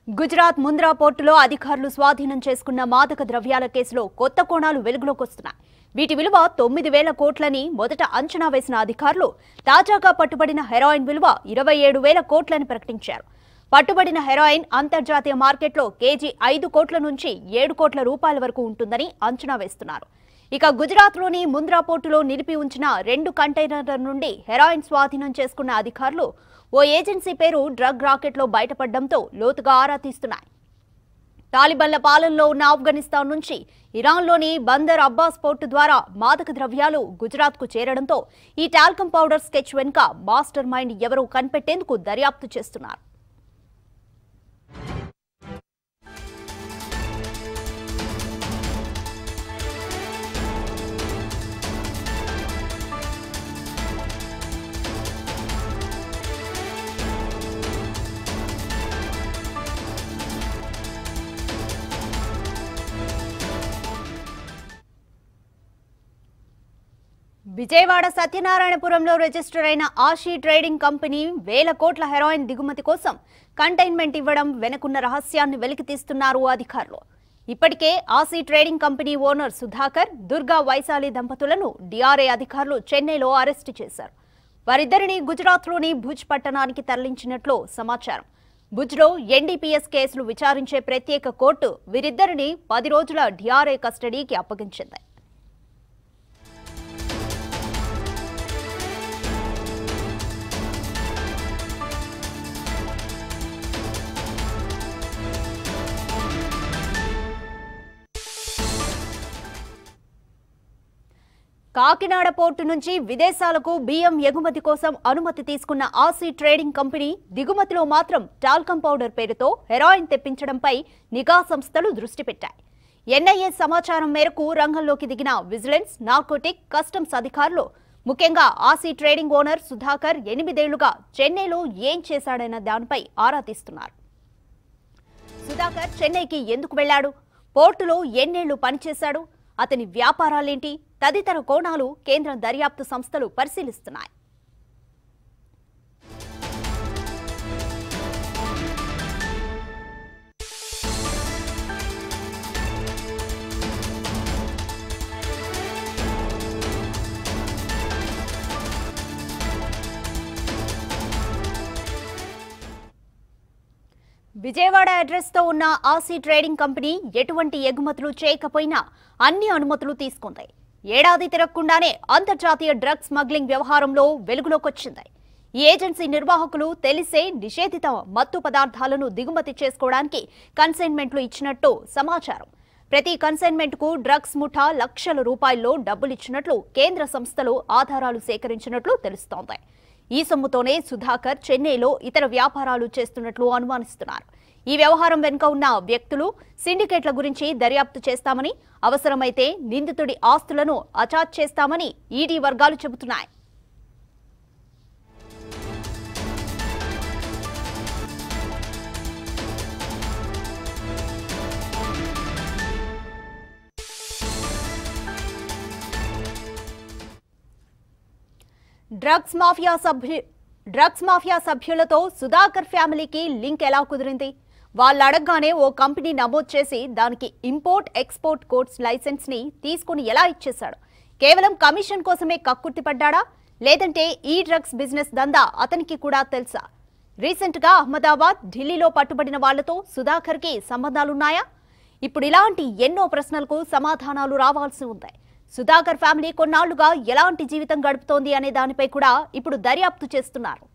గుజరాత్ ముంద్రా పోర్టులో అధికారులు స్వాధీనం చేసుకున్న మాదక ద్రవ్యాల కేసులో కొత్త కోణాలు వెలుగులోకి వస్తున్నాయి వీటి విలువ తొమ్మిది వేల కోట్లని మొదట అంచనా వేసిన అధికారులు తాజాగా పట్టుబడిన హెరాయిన్ విలువ ఇరవై ఏడు వేల కోట్లని ప్రకటించారు పట్టుబడిన హెరాయిన్ అంతర్జాతీయ మార్కెట్లో కేజీ ఐదు కోట్ల నుంచి ఏడు కోట్ల రూపాయల వరకు ఉంటుందని అంచనా వేస్తున్నారు ఇక గుజరాత్లోని ముంద్రా పోర్టులో నిలిపి ఉంచిన రెండు కంటైనర్ల నుండి హెరాయిన్ స్వాధీనం చేసుకున్న అధికారులు ఓ ఏజెన్సీ పేరు డ్రగ్ రాకెట్లో బయటపడడంతో లోతుగా ఆరా తీస్తున్నాయి తాలిబన్ల పాలనలో ఉన్న ఆఫ్ఘనిస్తాన్ నుంచి ఇరాన్లోని బందర్ అబ్బాస్ పోర్టు ద్వారా మాదక ద్రవ్యాలు గుజరాత్కు చేరడంతో ఈ టాల్కమ్ పౌడర్ స్కెచ్ వెనుక మాస్టర్ మైండ్ ఎవరో కనిపెట్టేందుకు దర్యాప్తు చేస్తున్నారు విజయవాడ సత్యనారాయణపురంలో రిజిస్టర్ అయిన ఆషీ ట్రేడింగ్ కంపెనీ వేల కోట్ల హెరాయిన్ దిగుమతి కోసం కంటైన్మెంట్ ఇవ్వడం వెనుకున్న రహస్యాన్ని వెలికితీస్తున్నారు అధికారులు ఇప్పటికే Aashi trading company owner Sudhakar Durga Vaishali దంపతులను డిఆర్ఏ అధికారులు చెన్నైలో అరెస్టు చేశారు వారిద్దరిని గుజరాత్లోని భుజ్ పట్టణానికి తరలించినట్లు సమాచారం భుజ్లో ఎన్డీపీఎస్ కేసులు విచారించే ప్రత్యేక కోర్టు వీరిద్దరిని పది రోజుల డిఆర్ఏ కస్టడీకి అప్పగించింది కాకినాడ పోర్టు నుంచి విదేశాలకు బియ్యం ఎగుమతి కోసం అనుమతి తీసుకున్న ఆసీ ట్రేడింగ్ కంపెనీ దిగుమతిలో మాత్రం టాల్కమ్ పౌడర్ పేరుతో హెరాయిన్ తెప్పించడంపై నిఘా సంస్థలు దృష్టి పెట్టాయి ఎన్ఐఏ సమాచారం మేరకు రంగంలోకి దిగిన విజిలెన్స్ నార్కోటిక్ కస్టమ్స్ అధికారులు ముఖ్యంగా ఆసీ ట్రేడింగ్ ఓనర్ సుధాకర్ ఎనిమిదేళ్లుగా చెన్నైలో ఏం చేశాడన్న దానిపై ఆరా తీస్తున్నారు సుధాకర్ చెన్నైకి ఎందుకు వెళ్లాడు పోర్టులో ఎన్నేళ్లు పనిచేశాడు అతని వ్యాపారాలేంటి తదితర కోణాలు కేంద్ర దర్యాప్తు సంస్థలు పరిశీలిస్తున్నాయి విజయవాడ అడ్రస్ తో ఉన్న ఆసీ ట్రేడింగ్ కంపెనీ ఎటువంటి ఎగుమతులు చేయకపోయినా అన్ని అనుమతులు తీసుకుంది ఏడాది తిరగకుండానే అంతర్జాతీయ డ్రగ్ స్మగ్లింగ్ వ్యవహారంలో వెలుగులోకొచ్చింది ఈ ఏజెన్సీ నిర్వాహకులు తెలిసే నిషేధిత మత్తు పదార్థాలను దిగుమతి చేసుకోవడానికి కన్సైన్మెంట్లు ఇచ్చినట్టు సమాచారం ప్రతి కన్సైన్మెంట్ కు డ్రగ్స్ ముఠా లక్షల రూపాయల్లో డబ్బులిచ్చినట్లు కేంద్ర సంస్థలు ఆధారాలు సేకరించినట్లు తెలుస్తోంది ఈ సొమ్ముతోనే సుధాకర్ చెన్నైలో ఇతర వ్యాపారాలు చేస్తున్నట్లు అనుమానిస్తున్నారు ఈ వ్యవహారం వెనుక ఉన్న వ్యక్తులు సిండికేట్ల గురించి దర్యాప్తు చేస్తామని అవసరమైతే నిందితుడి ఆస్తులను అచాట్ చేస్తామని ఈడీ వర్గాలు చెబుతున్నాయి డ్రగ్స్ మాఫియా సభ్యు డ్రగ్స్ మాఫియా సభ్యులతో సుధాకర్ ఫ్యామిలీకి లింక్ ఎలా కుదిరింది వాళ్ళు అడగగానే ఓ కంపెనీ నమోదు చేసి దానికి ఇంపోర్ట్ ఎక్స్పోర్ట్ కోర్ట్స్ లైసెన్స్ ని తీసుకుని ఎలా ఇచ్చేశాడు కేవలం కమిషన్ కోసమే కక్కుర్తి పడ్డాడా లేదంటే ఈ డ్రగ్స్ బిజినెస్ దందా అతనికి కూడా తెలుసా రీసెంట్ గా అహ్మదాబాద్ ఢిల్లీలో పట్టుబడిన వాళ్లతో సుధాకర్ కి సంబంధాలున్నాయా ఇప్పుడు ఇలాంటి ఎన్నో ప్రశ్నలకు సమాధానాలు రావాల్సి ఉంది సుధాకర్ ఫ్యామిలీ కొన్నాళ్లుగా ఎలాంటి జీవితం గడుపుతోంది అనే దానిపై కూడా ఇప్పుడు దర్యాప్తు చేస్తున్నారు